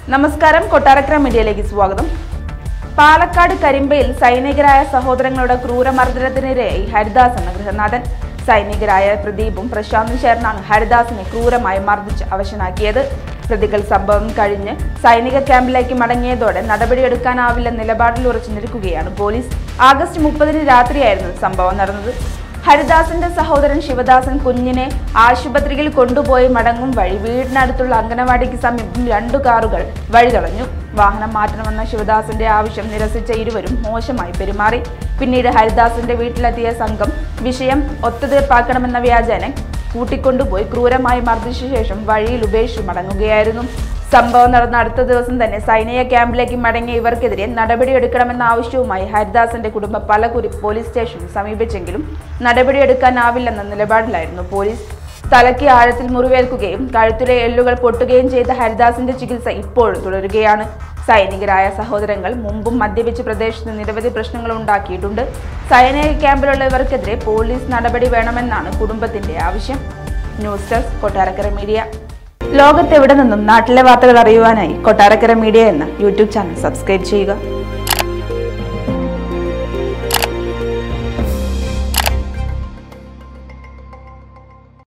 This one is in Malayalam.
നമസ്കാരം കൊട്ടാരക്കര മീഡിയയിലേക്ക് സ്വാഗതം പാലക്കാട് കരിമ്പയിൽ സൈനികരായ സഹോദരങ്ങളുടെ ക്രൂരമർദ്ദനത്തിനിരയായി ഹരിദാസ് എന്ന ഗൃഹനാഥൻ സൈനികരായ പ്രദീപും പ്രശാന്തും ചേർന്നാണ് ഹരിദാസിനെ ക്രൂരമായി മർദ്ദിച്ച് അവശനാക്കിയത് പ്രതികൾ സംഭവം കഴിഞ്ഞ് സൈനിക ക്യാമ്പിലേക്ക് മടങ്ങിയതോടെ നടപടിയെടുക്കാനാവില്ല നിലപാടിൽ ഉറച്ചു നിൽക്കുകയാണ് പോലീസ് ആഗസ്റ്റ് മുപ്പതിന് രാത്രിയായിരുന്നു സംഭവം നടന്നത് ഹരിദാസിന്റെ സഹോദരൻ ശിവദാസൻ കുഞ്ഞിനെ ആശുപത്രിയിൽ കൊണ്ടുപോയി മടങ്ങും വഴി വീടിനടുത്തുള്ള അംഗനവാടിക്ക് സമീപം രണ്ടു കാറുകൾ വഴി തടഞ്ഞു വാഹനം മാറ്റണമെന്ന ശിവദാസന്റെ ആവശ്യം നിരസിച്ച ഇരുവരും മോശമായി പെരുമാറി പിന്നീട് ഹരിദാസിന്റെ വീട്ടിലെത്തിയ സംഘം വിഷയം ഒത്തുതീർപ്പാക്കണമെന്ന വ്യാജേന കൂട്ടിക്കൊണ്ടുപോയി ക്രൂരമായി മർദ്ദിച്ച ശേഷം വഴിയിൽ ഉപേക്ഷിച്ചു മടങ്ങുകയായിരുന്നു സംഭവം നടന്ന അടുത്ത ദിവസം തന്നെ സൈനിക ക്യാമ്പിലേക്ക് മടങ്ങിയ ഇവർക്കെതിരെ നടപടിയെടുക്കണമെന്ന ആവശ്യവുമായി ഹരിദാസിന്റെ കുടുംബം പലകുറി പോലീസ് സ്റ്റേഷനിൽ സമീപിച്ചെങ്കിലും നടപടിയെടുക്കാനാവില്ലെന്ന നിലപാടിലായിരുന്നു പോലീസ് തലയ്ക്ക് ആഴത്തിൽ മുറിവേൽക്കുകയും കഴുത്തിലെ എല്ലുകൾ പൊട്ടുകയും ചെയ്ത ഹരിദാസിന്റെ ചികിത്സ ഇപ്പോഴും തുടരുകയാണ് സൈനികരായ സഹോദരങ്ങൾ മുമ്പും മദ്യപിച്ച് പ്രദേശത്ത് നിരവധി പ്രശ്നങ്ങൾ ഉണ്ടാക്കിയിട്ടുണ്ട് സൈനിക ക്യാമ്പിലുള്ള ഇവർക്കെതിരെ പോലീസ് നടപടി വേണമെന്നാണ് കുടുംബത്തിന്റെ ആവശ്യം ന്യൂസ് ഡെസ്ക് കൊട്ടാരക്കര മീഡിയ ലോകത്തെവിടെ നിന്നും നാട്ടിലെ വാർത്തകൾ അറിയുവാനായി കൊട്ടാരക്കര മീഡിയ എന്ന യൂട്യൂബ് ചാനൽ സബ്സ്ക്രൈബ് ചെയ്യുക